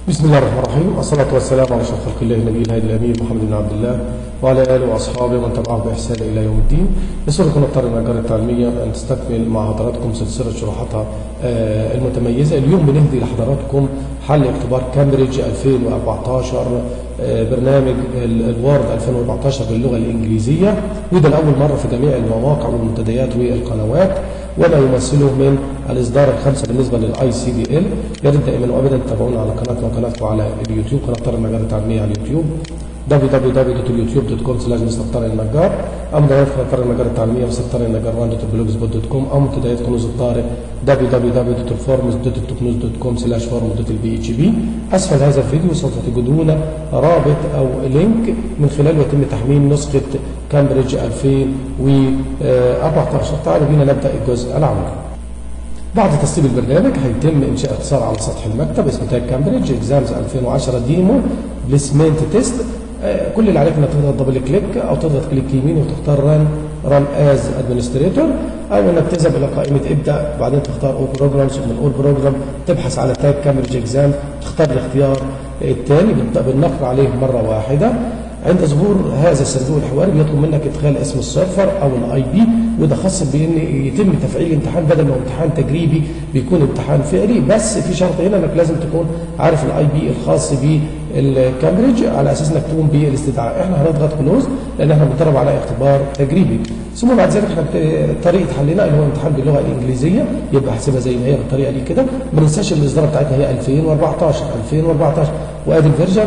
بسم الله الرحمن الرحيم الصلاة والسلام على أشرف خلق الله النبي الهادي الأمين محمد بن عبد الله وعلى آله وأصحابه ومن تبعه بإحسان إلى يوم الدين يسركم نضطر النجار التعليمية أن تستكمل مع حضراتكم سلسلة شروحاتها آه، المتميزة اليوم بنهدي لحضراتكم حل اختبار كامبريدج 2014 آه، برنامج ال- الوورد 2014 باللغة الإنجليزية وده لأول مرة في جميع المواقع والمنتديات والقنوات وما يمثله من الإصدار الخامسة بالنسبة للآي سي دي ال يا ريت دائما وأبدا تتابعونا على قناتنا وقناتكم على اليوتيوب قناة طارق النجار التعليمية على اليوتيوب www.youtube.com slash مستر طارق النجار أو منتديات قناة طارق النجار التعليمية مستر طارق النجار 1.blogspot.com أو منتديات كنوز الطارق www.forms.toknews.com slash form.lphb أسفل هذا الفيديو سوف تجدون رابط أو لينك من خلاله يتم تحميل نسخة كامبريدج 2014 تعالوا بينا نبدأ الجزء الأول بعد تسطيب البرنامج هيتم انشاء اختصار على سطح المكتب اسمه تاج كامبريدج اكزامز 2010 ديمو بليسمنت تيست آه، كل اللي عليك انك تضغط دبل كليك او تضغط كليك يمين وتختار ران ران از ادمنستريتور او انك تذهب الى قائمه ابدا بعدين تختار اول بروجرامز من اول بروجرام تبحث على تاج كامبريدج اكزام تختار الاختيار الثاني بالنقر عليه مره واحده عند ظهور هذا الصندوق الحواري بيطلب منك ادخال اسم السيرفر او الاي بي وده خاص بان يتم تفعيل الامتحان بدل ما هو امتحان تجريبي بيكون امتحان فعلي بس في شرط هنا انك لازم تكون عارف الاي بي الخاص بالكامبريدج على اساس انك تقوم بالاستدعاء احنا هنضغط كلوز لان احنا بنتدرب على اختبار تجريبي ثم بعد ذلك احنا بت- طريقه حلنا اللي هو امتحان باللغه الانجليزيه يبقى احسبها زي ما هي بالطريقه دي كده ما ننساش الاصدار بتاعتنا هي 2014 2014 وادي الفيرجن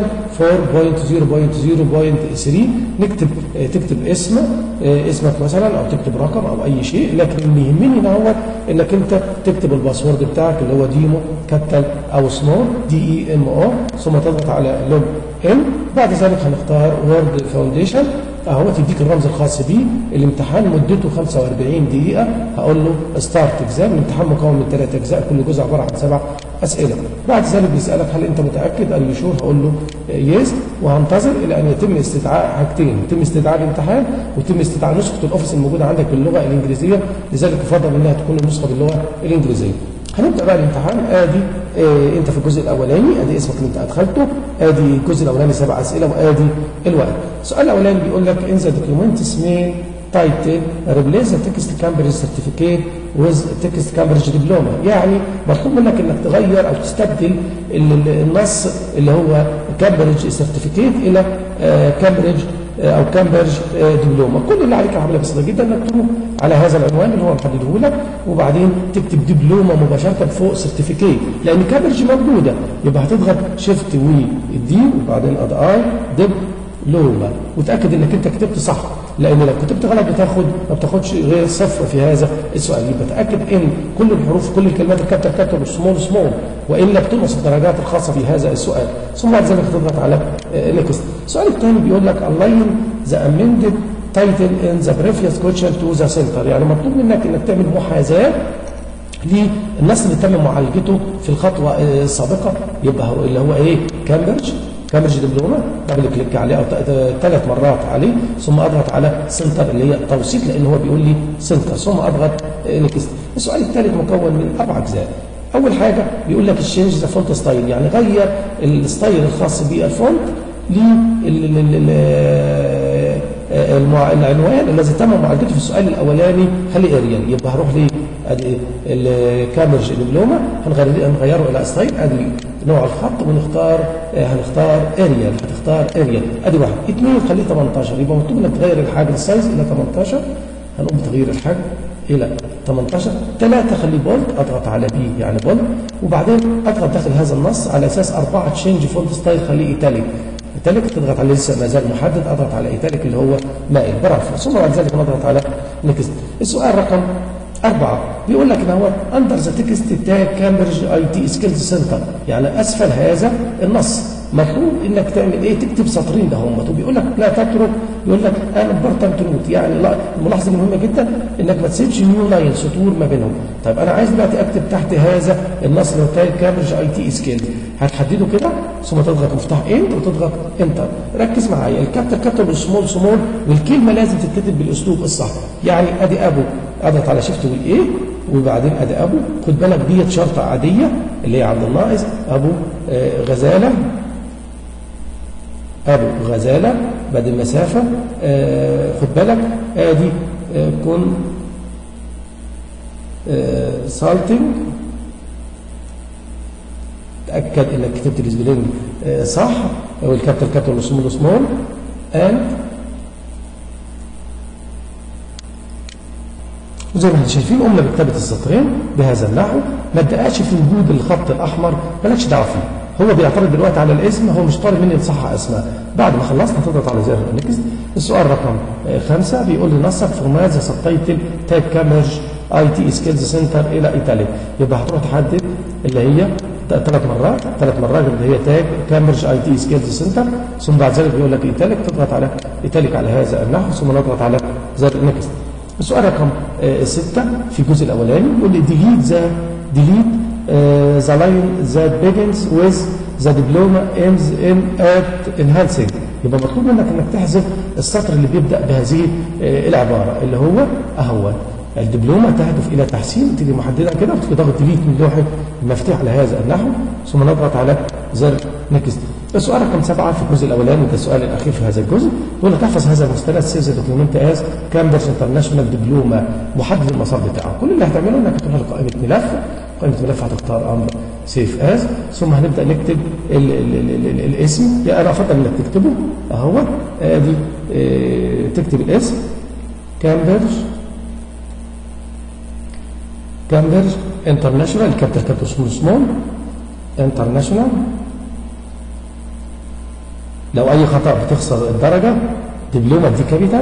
4.0.0.3 نكتب آه، تكتب اسم آه، اسمك مثلا او تكتب رقم او اي شيء لكن اللي يهمني هو انك انت تكتب الباسورد بتاعك اللي هو ديمو كابيتال او سمول دي اي ام او ثم تضغط على لوج ان بعد ذلك هنختار وورد فاونديشن اهو تديك الرمز الخاص بيه الامتحان مدته 45 دقيقة هقول له ستارت اكزام الامتحان مكون من ثلاث اجزاء كل جزء عبارة عن سبع اسئلة بعد ذلك بيسألك هل انت متأكد ان يشور هقول له يس وهنتظر الى ان يتم استدعاء حاجتين يتم استدعاء الامتحان ويتم استدعاء نسخة الاوفيس الموجودة عندك باللغة الانجليزية لذلك يفضل انها تكون النسخة باللغة الانجليزية هنبدا بقى الامتحان ادي آه انت في الجزء الاولاني ادي اسمك اللي انت ادخلته ادي الجزء الاولاني سبع اسئله وادي الوقت السؤال الاولاني بيقول لك ان ذا دوكيومنتس مين تايتل ريبليس ذا تكست كامبريدج سيرتيفيكيت ويز تكست كامبريدج دبلوما يعني مطلوب منك انك تغير او تستبدل ال- ال- النص اللي هو كامبريدج سيرتيفيكيت الى كامبريدج او كامبريدج دبلوما كل اللي عليك عمليه بسيطه جدا انك تروح على هذا العنوان اللي هو محدده لك وبعدين تكتب دبلومه مباشره فوق سيرتيفيكيت لان كامبريدج موجوده يبقى هتضغط شيفت والدي وبعدين اد اي دبلومه وتاكد انك انت كتبت صح لان لو كتبت غلط بتاخد ما بتاخدش غير صفر في هذا السؤال يبقى تاكد ان كل الحروف كل الكلمات الكابيتال كابيتال والسمول سمول والا بتنقص الدرجات الخاصه في هذا السؤال ثم بعد ذلك تضغط على نيكست السؤال الثاني بيقول لك الاين ذا امندد تايتل ان ذا بريفيوس كويشن تو ذا سنتر يعني مطلوب منك انك تعمل محاذاه للنص اللي تم معالجته في الخطوه آه، السابقه يبقى هو اللي هو ايه كامبريدج كامبريدج دبلومه دبل كليك عليه او ثلاث مرات عليه ثم اضغط على سنتر اللي هي توثيق لان هو بيقول لي سنتر ثم اضغط نكست السؤال الثالث مكون من اربع اجزاء اول حاجه بيقول لك الشينج ذا فونت ستايل يعني غير الستايل الخاص بالفونت لل المع... العنوان الذي تم معالجته في السؤال الاولاني خلي اريال يبقى هروح لي ادي الكامبريدج دبلومه هنغير هنغيره الى ستايل ادي نوع الخط ونختار آه، هنختار اريال هتختار اريال ادي واحد اثنين خليه 18 يبقى مطلوب انك تغير الحجم السايز الى 18 هنقوم بتغيير الحجم الى 18 ثلاثة خليه بولد اضغط على بي يعني بولد وبعدين اضغط داخل هذا النص على اساس اربعة تشينج فونت ستايل خليه ايتاليك ايتاليك تضغط على لسه ما زال محدد اضغط على ايتاليك اللي هو مائل برافو ثم بعد ذلك نضغط على نكست السؤال رقم أربعة بيقول لك إن هو أندر ذا تكست تاج كامبريدج أي تي سكيلز سنتر يعني أسفل هذا النص مطلوب انك تعمل ايه تكتب سطرين ده هم وبيقول لك لا تترك يقول لك ان امبورتنت نوت يعني لا الملاحظه المهمه جدا انك ما تسيبش نيو لاين سطور ما بينهم طيب انا عايز دلوقتي اكتب تحت هذا النص اللي هو تاج كامبريدج اي تي سكيلز هتحدده كده ثم تضغط مفتاح انت وتضغط انتر ركز معايا الكابتل كابتل والسمول سمول والكلمه لازم تتكتب بالاسلوب الصح يعني ادي ابو اضغط على شيفت والايه وبعدين ادي ابو خد بالك ديت شرطه عاديه اللي هي عند الناقص ابو آه، غزاله ابو غزاله بعد المسافه آه، خد بالك ادي آه، كن سالتنج تاكد انك كتبت السبيلنج آه، صح والكابيتال كابيتال والسمول سمول اند وزي ما احنا شايفين قمنا بكتابه السطرين بهذا النحو ما ادقاش في وجود الخط الاحمر مالكش دعوه فيه هو بيعترض دلوقتي على الاسم هو مش طالب مني نصحح اسماء بعد ما خلصنا تضغط على زر نكست السؤال رقم آه، خمسة بيقول لي نسق فورمات ذا سبتايتل تاج كاميرج اي تي سكيلز سنتر الى ايطاليا يبقى هتروح تحدد اللي هي ثلاث مرات ثلاث مرات اللي هي تاج كامبرج اي تي سكيلز سنتر ثم بعد ذلك بيقول لك ايتاليك تضغط على ايتاليك على هذا النحو ثم نضغط على زر نكست السؤال رقم آه، ستة في الجزء الاولاني يقول لي ديليت ذا ديليت ذا لاين ذات بيجنز ويز ذا دبلوما ايمز ان ات انهانسنج يبقى مطلوب منك انك تحذف السطر اللي بيبدا بهذه آه، العباره اللي هو اهو الدبلومه تهدف الى تحسين تيجي محدده كده وتيجي ضغط ديليت من لوحه المفتوح على هذا النحو ثم نضغط على زر نكست السؤال رقم سبعه في الجزء الاولاني وده السؤال الاخير في هذا الجزء يقول لك تحفظ هذا المستند سيفز دوكيومنت از كامبرج انترناشونال دبلومه محدد المسار بتاعه كل اللي هتعمله انك تروح لقائمه ملف قائمه ملف هتختار امر سيف از ثم هنبدا نكتب ال ال ال ال الاسم يعني انا افضل انك تكتبه اهو ادي اه تكتب الاسم كامبرج كامبرج انترناشونال كابيتال كابيتال سمول سمول انترناشونال لو اي خطا بتخسر الدرجه دبلومه دي كابيتال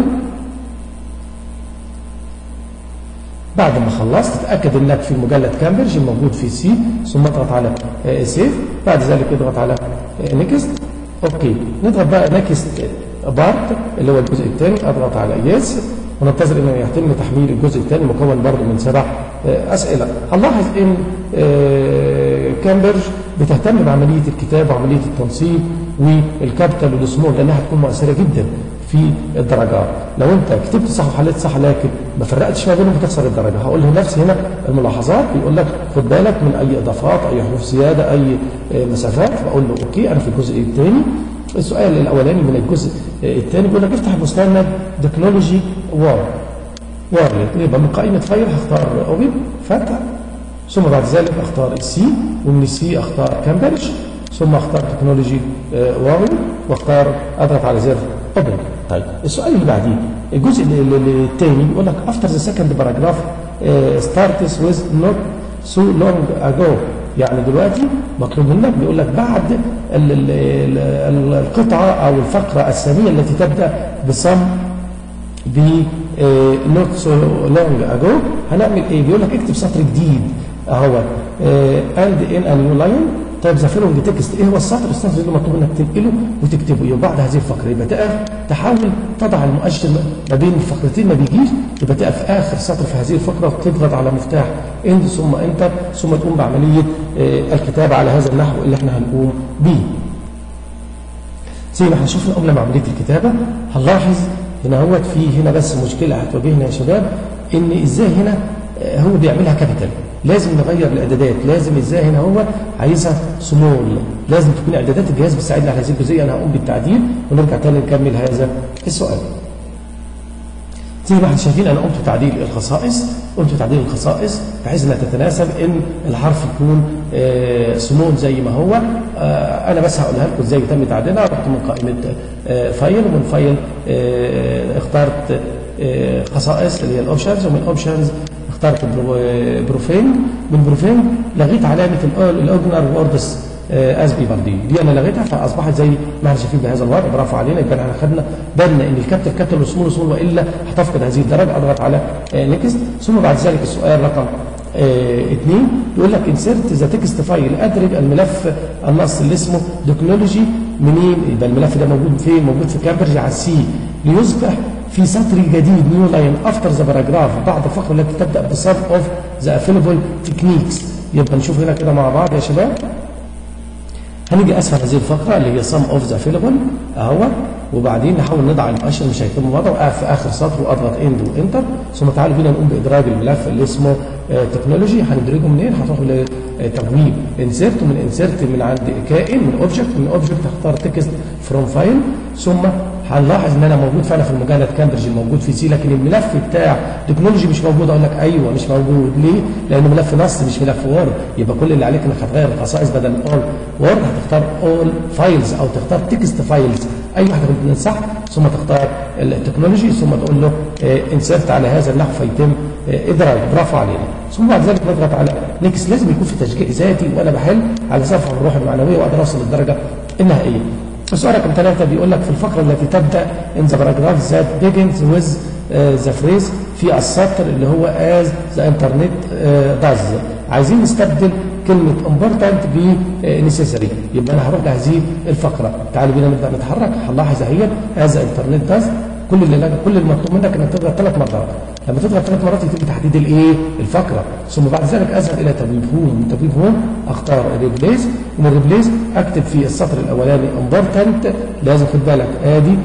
بعد ما خلصت تتاكد انك في مجلد كامبرج الموجود في سي ثم اضغط على سيف بعد ذلك اضغط على نيكست اوكي نضغط بقى نيكست بارت اللي هو الجزء الثاني اضغط على يس وننتظر انه يتم تحميل الجزء الثاني مكون برضه من سبع اسئله هنلاحظ ان كامبرج بتهتم بعمليه الكتابه وعمليه التنسيق والكابيتال والسمول لانها هتكون مؤثره جدا في الدرجات لو انت كتبت صح وحليت صح لكن ما فرقتش ما بينهم بتخسر الدرجه هقول لنفسي هنا الملاحظات بيقول لك خد بالك من اي اضافات اي حروف زياده اي مسافات فاقول له اوكي انا في الجزء الثاني السؤال الاولاني من الجزء الثاني بيقول لك افتح المستند تكنولوجي وار وارلت يبقى من قائمه فايل هختار اوبن فتح ثم بعد ذلك اختار السي ومن السي اختار كامبرج ثم اختار تكنولوجي وارل واختار اضغط على زر اوبن طيب السؤال اللي بعديه الجزء الثاني بيقول لك افتر ذا سكند باراجراف ستارتس ويز نوت سو لونج اجو يعني دلوقتي مطلوب منك بيقول لك بعد ال ال ال القطعه او الفقره الثانيه التي تبدا بصم ب نوت سو لونج اجو هنعمل ايه؟ بيقول لك اكتب سطر جديد اهو اند ان ا نيو لاين طيب ذا فيلونج تكست ايه هو السطر؟ السطر اللي مطلوب انك تنقله وتكتبه يبقى بعد هذه الفقره يبقى تقف تحاول تضع المؤشر ما بين الفقرتين ما بيجيش يبقى تقف في اخر سطر في هذه الفقره وتضغط على مفتاح اند ثم انتر ثم تقوم بعمليه الكتابه على هذا النحو اللي احنا هنقوم به. زي ما احنا شفنا قبل عمليه الكتابه هنلاحظ هنا هو في هنا بس مشكله هتواجهنا يا شباب ان ازاي هنا هو بيعملها كابيتال لازم نغير الاعدادات لازم ازاي هنا هو عايزها سمول لازم تكون اعدادات الجهاز بتساعدنا على هذه الجزئيه انا هقوم بالتعديل ونرجع تاني نكمل هذا السؤال زي ما احنا شايفين انا قمت بتعديل الخصائص قمت بتعديل الخصائص بحيث انها تتناسب ان الحرف يكون آه سمول زي ما هو آه انا بس هقولها لكم ازاي يتم تعديلها رحت من قائمه آه فايل ومن فايل اخترت خصائص اللي هي الاوبشنز ومن اوبشنز اخترت بروفين من بروفين لغيت علامه الاوجنر ووردس از بي بردي دي انا لغيتها فاصبحت زي ما احنا شايفين بهذا الوضع برافو علينا يبقى احنا خدنا بالنا ان الكابتل كابتل وسمول وسمول والا هتفقد هذه الدرجه اضغط على نيكست ثم بعد ذلك السؤال رقم اثنين يقول لك انسرت ذا تكست فايل ادرج الملف النص اللي اسمه دوكنولوجي منين يبقى الملف ده موجود فين موجود في كامبرج على السي ليصبح في سطر جديد نيو لاين افتر ذا باراجراف بعد الفقره التي تبدا بسب اوف ذا افيلبل تكنيكس يبقى نشوف هنا كده مع بعض يا شباب هنيجي اسفل هذه الفقره اللي هي سم اوف ذا افيلبل اهو وبعدين نحاول نضع المؤشر مش هيتم وضعه وقف في اخر سطر واضغط اند وانتر ثم تعالوا بينا نقوم بادراج الملف اللي اسمه تكنولوجي هندرجه منين؟ هتروح لتبويب انسيرت ومن انسيرت من عند كائن من اوبجكت من اوبجكت هختار تكست فروم فايل ثم هنلاحظ ان انا موجود فعلا في المجلد كامبريدج الموجود في سي لكن الملف بتاع تكنولوجي مش موجود اقول لك ايوه مش موجود ليه؟ لانه ملف نص مش ملف وورد يبقى كل اللي عليك انك هتغير الخصائص بدل اول وورد هتختار اول فايلز او تختار تكست فايلز اي واحده من الصح ثم تختار التكنولوجي ثم تقول له انسرت على هذا النحو فيتم ادراج برافو علينا ثم بعد ذلك نضغط على نيكس لازم يكون في تشجيع ذاتي وانا بحل على صفحه الروح المعنويه واقدر اوصل للدرجه النهائيه السؤال رقم ثلاثة بيقول لك في الفقرة التي تبدأ in the paragraph that begins with uh, the phrase في السطر اللي هو as the internet uh, does عايزين نستبدل كلمة important ب necessary يبقى أنا هروح لهذه الفقرة تعالوا بينا نبدأ نتحرك هنلاحظ اهي as the internet does كل اللي كل المطلوب منك انك تضغط ثلاث مرات لما تضغط ثلاث مرات يتم تحديد الايه الفقره ثم بعد ذلك اذهب الى تبويب هوم من تبويب هوم اختار ريبليس من ريبليس اكتب في السطر الاولاني امبورتنت لازم خد بالك ادي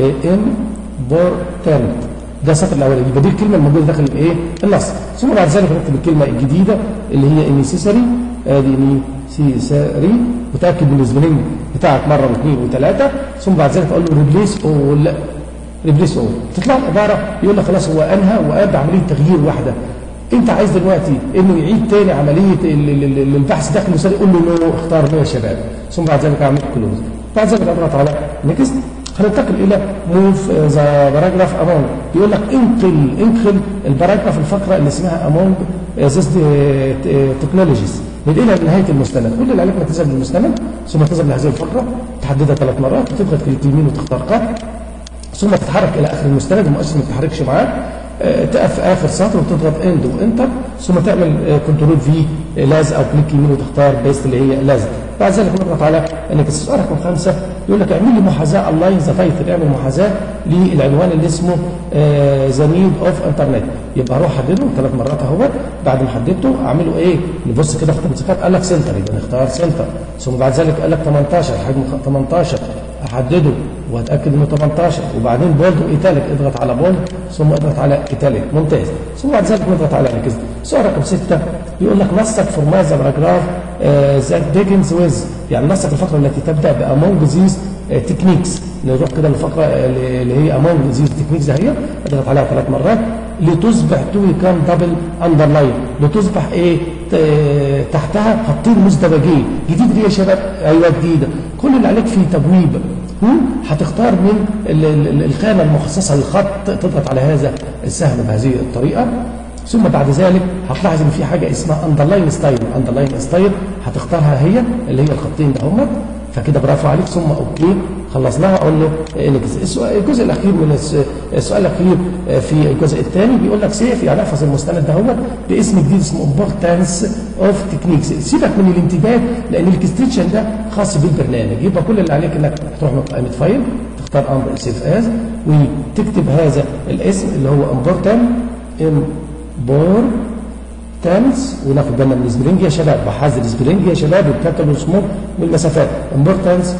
امبورتنت ده السطر الاولاني يبقى دي الكلمه الموجوده داخل الايه النص ثم بعد ذلك نكتب الكلمه الجديده اللي هي النيسيسري ادي نيسيسري وتاكد من السبلنج بتاعك مره واثنين وثلاثه ثم بعد ذلك اقول له ريبليس اول ريبليس اول تطلع العباره يقول لك خلاص هو انهى وقام عمليه تغيير واحده انت عايز دلوقتي انه يعيد تاني عمليه البحث داخل المثال قول له نو اختار نو يا شباب ثم بعد ذلك اعمل كلوز بعد ذلك اضغط على نكست هننتقل الى موف ذا باراجراف امونج بيقول لك انقل انقل الباراجراف الفقره اللي اسمها امونج ذيس تكنولوجيز ننقلها لنهايه المستند كل اللي عليك انك تذهب للمستند ثم تذهب لهذه الفقره تحددها ثلاث مرات وتضغط كليك يمين وتختار قط ثم تتحرك الى اخر المستند المؤشر ما تتحركش معاه تقف في اخر سطر وتضغط اند وانتر ثم تعمل كنترول في لاز او كليك يمين وتختار بيست اللي هي لاز بعد ذلك نضغط على انك السؤال رقم خمسه يقول لك اعمل لي محاذاه اونلاين ذا تايتل اعمل محاذاه للعنوان اللي اسمه ذا نيد اوف انترنت يبقى اروح احدده ثلاث مرات اهو بعد ما حددته اعمله ايه؟ نبص كده في المسافات قال لك سنتر يبقى نختار سنتر ثم بعد ذلك قال لك 18 حجم 18 احدده واتاكد انه 18 وبعدين بولد وايتاليك اضغط على بولد ثم اضغط على ايتاليك ممتاز ثم بعد ذلك نضغط على انكس سؤال رقم 6 بيقول لك نسق فورمات ذا باراجراف ذات بيجنز ويز يعني نسق الفقره التي تبدا بامونج ذيز تكنيكس نروح كده للفقره اللي هي امونج ذيز تكنيكس اهي اضغط عليها ثلاث مرات لتصبح تو كام دبل اندرلاين لتصبح ايه تحتها خطين مزدوجين جديد دي يا شباب ايوه جديده كل اللي عليك في تبويب هتختار من الخانه المخصصه للخط تضغط على هذا السهم بهذه الطريقه ثم بعد ذلك هتلاحظ ان في حاجه اسمها اندرلاين ستايل اندرلاين ستايل هتختارها هي اللي هي الخطين ده هم فكده برافو عليك ثم اوكي خلصناها اقول له السؤال الجزء الاخير من السؤال الاخير في الجزء الثاني بيقول لك سيف يعني احفظ المستند ده هو باسم جديد اسمه امبورتانس اوف تكنيكس سيبك من الانتباه لان الاكستنشن ده خاص بالبرنامج يبقى كل اللي عليك انك تروح من قائمه فايل تختار امر سيف از وتكتب هذا الاسم اللي هو امبورتان امبور تانس وناخد بالنا من السبرينج يا شباب بحذر السبرينج يا شباب والكابيتال والسمول من المسافات امبورتانس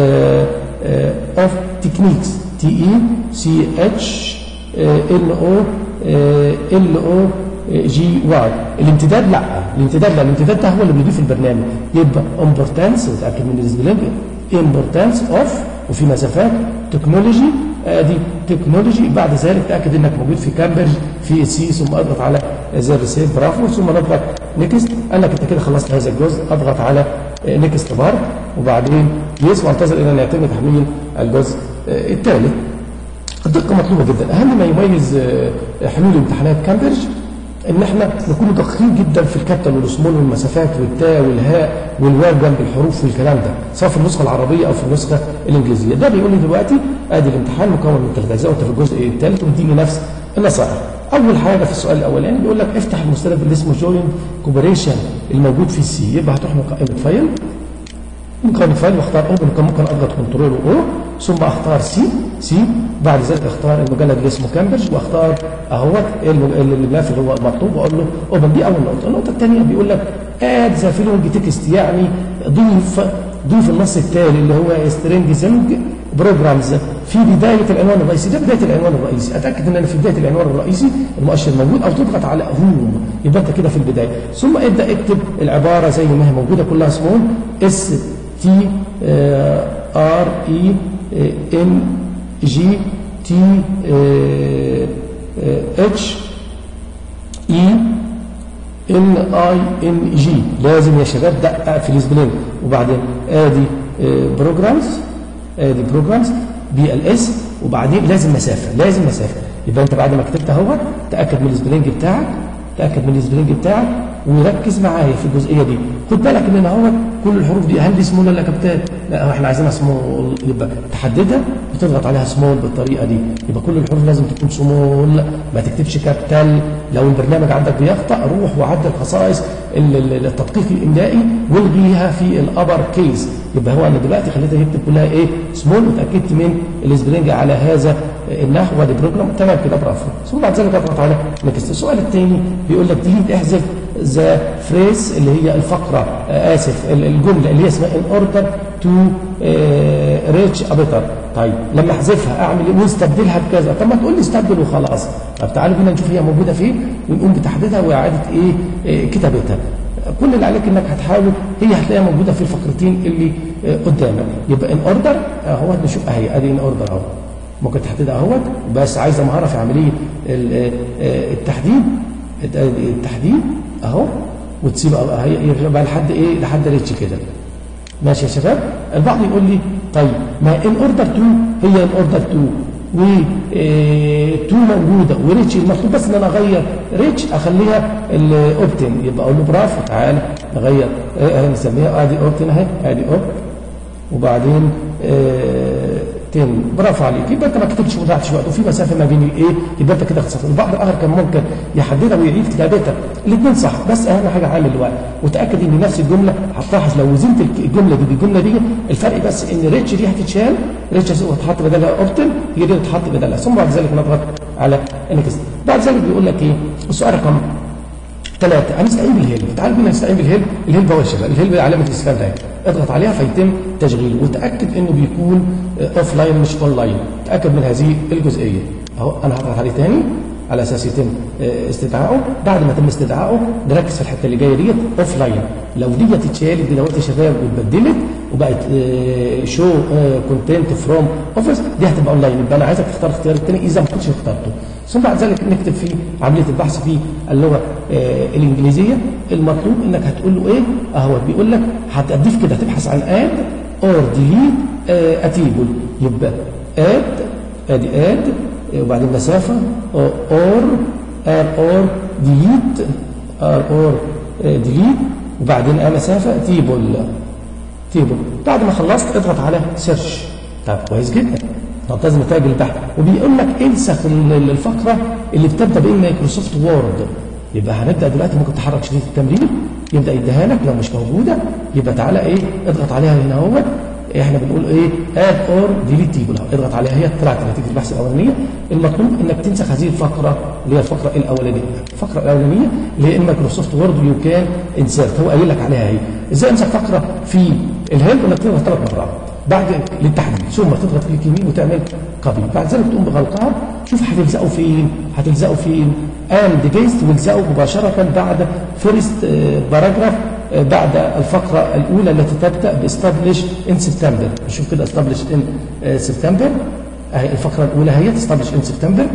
اوف تكنيكس تي اي سي اتش ال او ال او جي واي الامتداد لا الامتداد لا الامتداد ده هو اللي بيضيف البرنامج يبقى امبورتانس وتاكد من السبرينج امبورتانس اوف وفي مسافات تكنولوجي ادي تكنولوجي بعد ذلك تاكد انك موجود في كامبريدج في سي ثم اضغط على زر سيف برافو ثم نضغط نيكست قال لك انت كده خلصت هذا الجزء اضغط على نيكست بار وبعدين يس وانتظر الى ان يتم تحميل الجزء الثالث الدقه مطلوبه جدا اهم ما يميز حلول امتحانات كامبريدج ان احنا نكون دقيقين جدا في الكابتن والاسمول والمسافات والتاء والهاء والواو جنب الحروف والكلام ده سواء في النسخه العربيه او في النسخه الانجليزيه ده بيقول لي دلوقتي ادي الامتحان مكون من ثلاث اجزاء وانت في الجزء الثالث ومديني نفس النصائح اول حاجه في السؤال الاولاني بيقول لك افتح المستند اللي اسمه جوين كوبريشن الموجود في السي يبقى هتروح من قائمه فايل من قائمه فايل واختار اوبن كان ممكن اضغط كنترول او ثم اختار سي سي بعد ذلك اختار المجلد اللي اسمه كامبريدج واختار اهوت الملف اللي هو مطلوب واقول له اوبن دي اول نقطه النقطه الثانيه بيقول لك اد ذا فيلونج تكست يعني ضيف ضيف النص التالي اللي هو سترينج زنج بروجرامز في بدايه العنوان الرئيسي ده بدايه العنوان الرئيسي اتاكد ان انا في بدايه العنوان الرئيسي المؤشر موجود او تضغط على هوم يبقى انت كده في البدايه ثم ابدا اكتب العباره زي ما هي موجوده كلها سمول اس تي ار اي ان جي تي اتش اي ان اي ان جي لازم يا شباب دقق في السبلينج وبعدين ادي بروجرامز ادي بروجرامز بي ال اس وبعدين لازم مسافه لازم مسافه يبقى انت بعد ما كتبت اهو تاكد من السبلينج بتاعك تاكد من السبلينج بتاعك وركز معايا في الجزئيه دي خد بالك ان انا اهو كل الحروف دي هل دي سمول ولا كابتات لا احنا عايزينها سمول يبقى تحددها وتضغط عليها سمول بالطريقه دي يبقى كل الحروف لازم تكون سمول ما تكتبش كابيتال لو البرنامج عندك بيخطا روح وعدل خصائص التدقيق الاملائي والغيها في الابر كيس يبقى هو انا دلوقتي خليتها يكتب كلها ايه سمول وتاكدت من السبرينج على هذا النحو وادي بروجرام تمام كده برافو ثم بعد ذلك اضغط على نكست السؤال الثاني بيقول لك ديليت احذف ذا فريز اللي هي الفقره آه اسف الجمله اللي هي اسمها ان اوردر تو ريتش ابيتر طيب لما احذفها اعمل ايه واستبدلها بكذا طب ما تقول لي استبدل وخلاص طب تعالوا بينا نشوف هي موجوده فين ونقوم بتحديدها واعاده ايه, إيه كتابتها كل اللي عليك انك هتحاول هي هتلاقيها موجوده في الفقرتين اللي قدامك يبقى ان اوردر اهو نشوف اهي ادي ان اوردر اهو ممكن تحددها اهوت بس عايزه مهاره في عمليه التحديد التحديد اهو وتسيب يبقى لحد ايه لحد ريتش كده ماشي يا شباب البعض يقول لي طيب ما ان اوردر 2 هي ان اوردر 2 و 2 موجوده وريتش المطلوب بس ان انا اغير ريتش اخليها الاوبتن يبقى اقول له برافو تعالى نغير اه نسميها ادي اوبتن اهي ادي اوب وبعدين اه تاني برافو عليك يبقى انت ما كتبتش وما ضيعتش وقت وفي مسافه ما بين الايه يبقى انت كده خسرت البعض الاخر كان ممكن يحددها ويعيد كتابتها الاثنين صح بس اهم حاجه عامل الوقت وتاكد ان نفس الجمله هتلاحظ لو وزنت الجمله دي بالجمله دي الفرق بس ان ريتش دي هتتشال ريتش هتحط بدلها اوبتن هي دي هتحط بدلها ثم بعد ذلك نضغط على انكست بعد ذلك بيقول لك ايه السؤال رقم ثلاثة هنستعين بالهيل تعال بينا نستعين بالهيل الهيل بقى الشباب الهيل علامة الاستفهام ده اضغط عليها فيتم تشغيله وتأكد انه بيكون اوف لاين مش اون لاين تأكد من هذه الجزئية اهو انا هضغط عليه تاني على اساس يتم استدعائه بعد ما تم استدعائه نركز في الحته اللي جايه ديت اوف لاين لو دي اتشالت دلوقتي يا شباب واتبدلت وبقت شو كونتنت فروم اوفيس دي هتبقى اون لاين يبقى انا عايزك تختار اختيار الثاني اذا ما كنتش اخترته ثم بعد ذلك نكتب في عمليه البحث في اللغه الانجليزيه المطلوب انك هتقول له ايه اهو بيقول لك هتضيف كده تبحث عن اد اور ديليت اتيبل يبقى اد ادي اد وبعدين مسافة اور ار اور ديليت ار اور ديليت وبعدين ا مسافة تيبل تيبل بعد ما خلصت اضغط على سيرش طب كويس جدا تلتزم نتائج البحث وبيقول لك انسخ الفقرة اللي بتبدأ بإن مايكروسوفت وورد يبقى هنبدأ دلوقتي ممكن تحرك شريط التمرين يبدأ يديها لك لو مش موجودة يبقى تعالى ايه اضغط عليها هنا اهوت احنا بنقول ايه اد اور ديليت تيبل اضغط عليها هي طلعت نتيجه البحث الاولانيه المطلوب انك تنسخ هذه الفقره اللي هي الفقره الاولانيه الفقره الاولانيه اللي هي مايكروسوفت وورد يو كان انسيرت هو قايل لك عليها اهي ازاي انسخ فقره في الهيلب انك تضغط ثلاث مرات بعد للتحديد ثم تضغط كليك يمين وتعمل كوبي بعد ذلك تقوم بغلقها شوف هتلزقه فين هتلزقه فين اند جيست والزقه مباشره بعد فيرست باراجراف بعد الفقرة الأولى التي تبدأ باستابلش ان سبتمبر نشوف كده استابلش ان سبتمبر اهي الفقرة الأولى هي تستابلش ان سبتمبر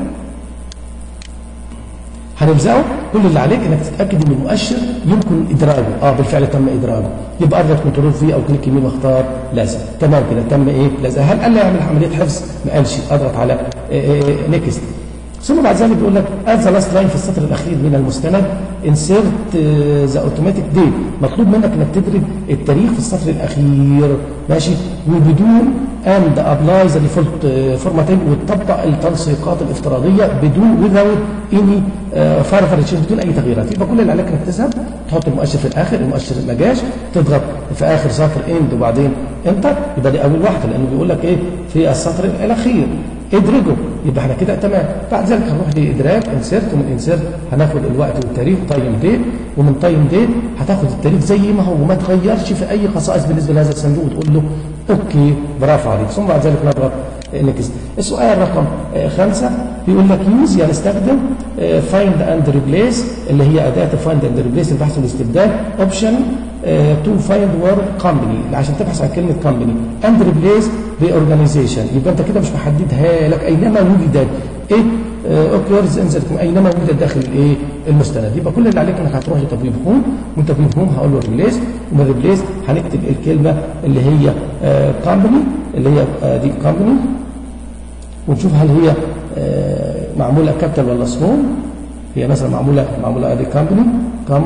هنلزقه كل اللي عليك انك تتاكد ان المؤشر يمكن ادراجه اه بالفعل تم ادراجه يبقى اضغط كنترول في او كليك يمين واختار لازم تمام كده تم ايه لازم هل قال لي اعمل عمليه حفظ ما قالش اضغط على نيكست ثم بعد ذلك بيقول لك اد ذا لاست لاين في السطر الاخير من المستند انسيرت ذا اوتوماتيك ديت مطلوب منك انك تدرج التاريخ في السطر الاخير ماشي وبدون اند ابلاي ذا ديفولت فورماتنج وتطبق التنسيقات الافتراضيه بدون without اني فارفر بدون اي تغييرات يبقى كل اللي عليك انك تذهب تحط المؤشر في الاخر المؤشر ما جاش تضغط في اخر سطر اند وبعدين انتر يبقى دي اول واحده لانه بيقول لك ايه في السطر الاخير ادرجه يبقى احنا كده تمام بعد ذلك هنروح لادراج انسيرت ومن انسيرت هناخد الوقت والتاريخ تايم ديت ومن تايم ديت هتاخد التاريخ زي ما هو وما تغيرش في اي خصائص بالنسبه لهذا الصندوق وتقول له اوكي برافو عليك ثم بعد ذلك نضغط نكست السؤال رقم آه، خمسة بيقول لك يوز يعني استخدم فايند اند ريبليس اللي هي اداه فايند اند ريبليس البحث والاستبدال اوبشن تو فايند وورد كومباني عشان تبحث عن كلمه كومباني اند ريبليس باورجانيزيشن يبقى انت كده مش محددها لك اينما وجدت ايه اوكيورز انزل اينما وجدت داخل الايه المستند يبقى كل اللي عليك انك هتروح لتبويب هوم من تبويب هوم هقول له ريبليس ومن ريبليس هنكتب الكلمه اللي هي كومباني اللي هي آه، دي كومباني ونشوف هل هي آه، معموله كابيتال ولا سمول هي مثلا معموله معموله ادي كومباني كم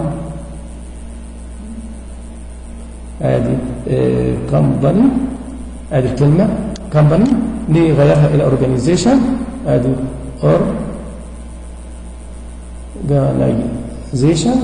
ادي كومباني ادي الكلمه كومباني نغيرها الى اورجانيزيشن ادي اورجانيزيشن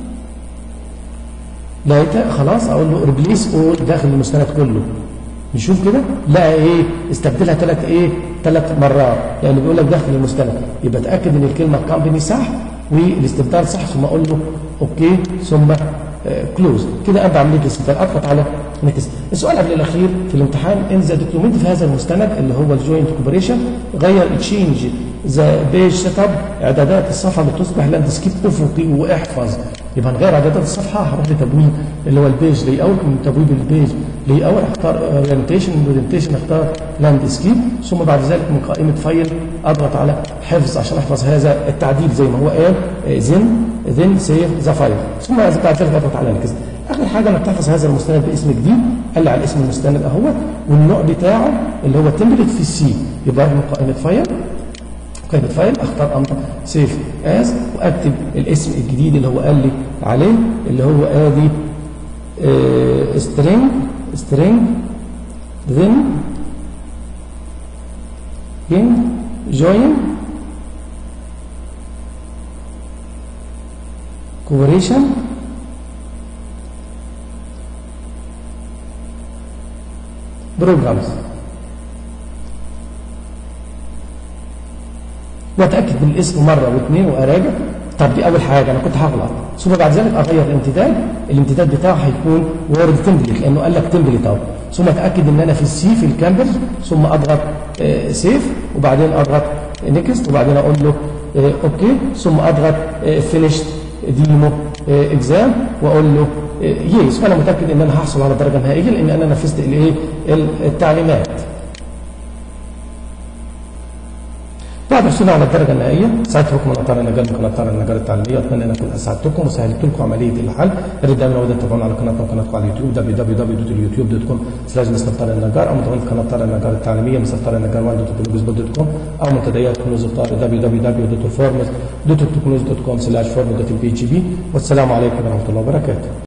لقيتها خلاص اقول له ريبليس اول داخل المستند كله نشوف كده لا ايه استبدلها ثلاث ايه ثلاث مرات يعني بيقول لك داخل المستند يبقى اتاكد ان الكلمه كومباني صح والاستبدال صح ثم اقول له اوكي ثم كلوز كده ابدا عمليه الاستبدال اضغط على نكست السؤال قبل الاخير في الامتحان ان ذا دوكيومنت في هذا المستند اللي هو الجوينت كوبريشن غير تشينج ذا بيج سيت اب اعدادات الصفحه بتصبح لاندسكيب افقي واحفظ يبقى هنغير اعدادات الصفحه هروح لتبويب اللي هو البيج لاي اوت من تبويب البيج لاي اوت اختار اورينتيشن من اورينتيشن اختار لاندسكيب ثم بعد ذلك من قائمه فايل اضغط على حفظ عشان احفظ هذا التعديل زي ما هو قال زن ذن سيف ذا فايل ثم بعد ذلك اضغط على نكست اخر حاجه انك تحفظ هذا المستند باسم جديد قال لي على اسم المستند اهوت والنوع بتاعه اللي هو تمبلت في السي يبقى من قائمه فايل قائمه فايل اختار امر سيف از واكتب الاسم الجديد اللي هو قال لي عليه اللي هو ادي سترينج سترينج then in join cooperation بروجرامز واتاكد من الاسم مره واثنين واراجع طب دي اول حاجه انا كنت هغلط ثم بعد ذلك اغير الامتداد الامتداد بتاعه هيكون وورد تمبلت لانه قال لك تمبلت اهو ثم اتاكد ان انا في السي في الكامبرز ثم اضغط آه سيف وبعدين اضغط نيكست وبعدين اقول له آه اوكي ثم اضغط آه فينيشد ديمو اكزام واقول له يس وانا متاكد ان انا هحصل على درجه نهائيه لان انا نفذت الايه التعليمات بعد الحصول على الدرجه النهائيه سعدت بكم من اطار النجار من قناه النجار التعليميه اتمنى ان اكون اسعدتكم وسهلت لكم عمليه الحل يا ريت دايما اود تتابعونا على قناتنا وقناتكم على اليوتيوب www.youtube.com سلاش مستر طارق النجار او مدونه قناه طارق النجار التعليميه مستر طارق النجار 1.blogspot.com او منتديات كنوز الطارق www.forms.technology.com سلاش form.pgb والسلام عليكم ورحمه الله وبركاته